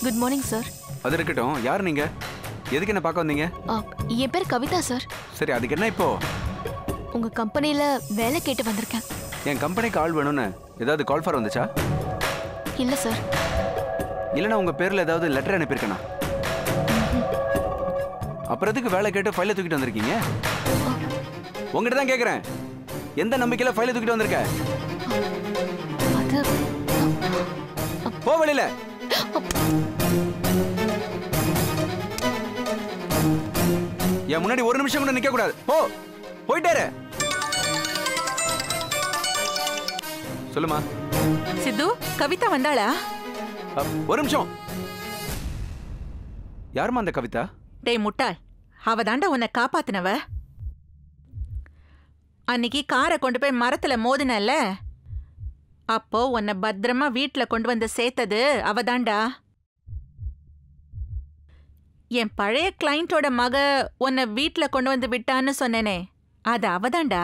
Good morning sir அது இருக்கட்டும் யார் நீங்க எதுக்கு என்ன பார்க்க வந்தீங்க என் பேர் கவிதா சார் சரி அதுக்கு என்ன இப்போ உங்க கம்பெனில வேலை கேட்டு வந்திருக்கேன் என் கம்பெனிக்கு ஆள் வேணும்னு ஏதாவது கால் ஃபார் வந்துச்சா இல்ல சார் இல்லைன்னா உங்க பேர்ல ஏதாவது லெட்டர் அனுப்பியிருக்கேனா அப்புறம் எதுக்கு வேலை கேட்டு ஃபைலை தூக்கிட்டு வந்திருக்கீங்க உங்ககிட்ட தான் கேட்குறேன் எந்த நம்பிக்கையில ஃபைலை தூக்கிட்டு வந்திருக்க அது போ வெளியில என் முன்னாடி ஒரு நிமிஷம் கூட நிக்க கூடாது போ போயிட்டாரு சொல்லுமா சித்து கவிதா வந்தாளா அ, ஒரு நிமிஷம் யாரும்மா அந்த கவிதா டேய் முட்டாள் அவ தாண்டா உன்னை காப்பாத்தினவ அன்னைக்கு காரை கொண்டு போய் மரத்துல மோதினல்ல அப்போ உன்னை பத்திரமா வீட்ல கொண்டு வந்து சேர்த்தது அவதாண்டா என் பழைய கிளையண்டோட மக உன்னை வீட்ல கொண்டு வந்து விட்டான்னு சொன்னேனே அது அவதாண்டா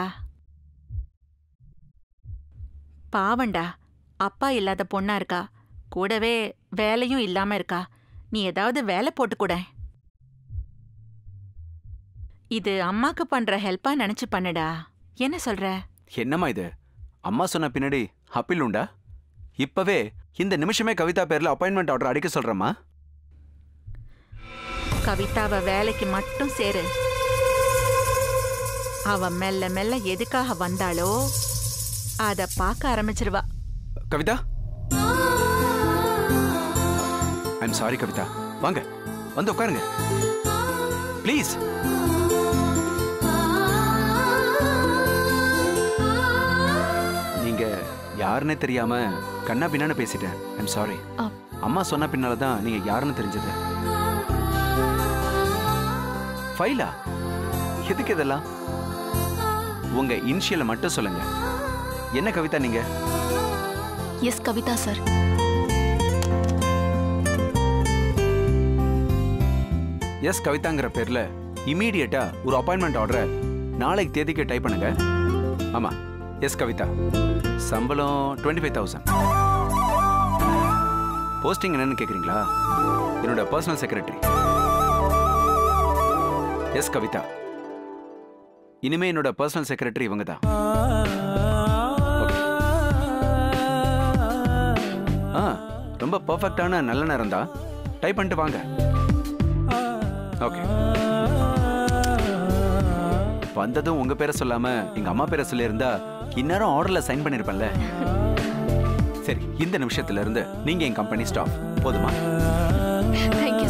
பாவண்டா அப்பா இல்லாத பொண்ணா இருக்கா கூடவே வேலையும் இல்லாம இருக்கா நீ ஏதாவது வேலை போட்டு கூட இது அம்மாக்கு பண்ற ஹெல்ப்பா நினைச்சு பண்ணுடா என்ன சொல்ற என்னம்மா இது அம்மா சொன்ன பின்னாடி அப்பில் உண்டா இப்பவே இந்த நிமிஷமே கவிதா பேர்ல அப்பாயின்மெண்ட் ஆர்டர் அடிக்க சொல்றேம்மா கவிதாவ வேலைக்கு மட்டும் சேரு அவ மெல்ல மெல்ல எதுக்காக வந்தாளோ அத பார்க்க ஆரம்பிச்சிருவா கவிதா ஐம் சாரி கவிதா வாங்க வந்து உட்காருங்க ப்ளீஸ் நீங்க யாருன்னே தெரியாம கண்ணா பின்னான்னு பேசிட்டேன் ஐம் சாரி ஆ. அம்மா சொன்ன பின்னால தான் நீங்க யாருன்னு தெரிஞ்சது ஃபைலா எதுக்கு இதெல்லாம் உங்க இனிஷியலை மட்டும் சொல்லுங்க என்ன கவிதா நீங்க எஸ் கவிதா சார் எஸ் கவிதாங்கிற பேர்ல இமீடியட்டா ஒரு அப்பாயின்மெண்ட் ஆர்டரை நாளைக்கு தேதிக்கு டைப் பண்ணுங்க ஆமா எஸ் கவிதா சம்பளம் டுவெண்ட்டி ஃபைவ் தௌசண்ட் போஸ்டிங் என்னன்னு கேக்குறீங்களா என்னோட பர்சனல் செக்ரட்டரி எஸ் கவிதா இனிமே என்னோட பர்சனல் செக்ரட்டரி இவங்க தான் ஆ ரொம்ப பர்ஃபெக்டான நல்ல நேரம் தான் டைப் பண்ணிட்டு வாங்க ஓகே வந்ததும் உங்க பேரை சொல்லாம எங்க அம்மா பேரை சொல்லியிருந்தா இந்நேரம் ஆர்டர்ல சைன் பண்ணிருப்பேன்ல சரி இந்த நிமிஷத்துல இருந்து நீங்க என் கம்பெனி ஸ்டாஃப் போதுமா தேங்க்யூ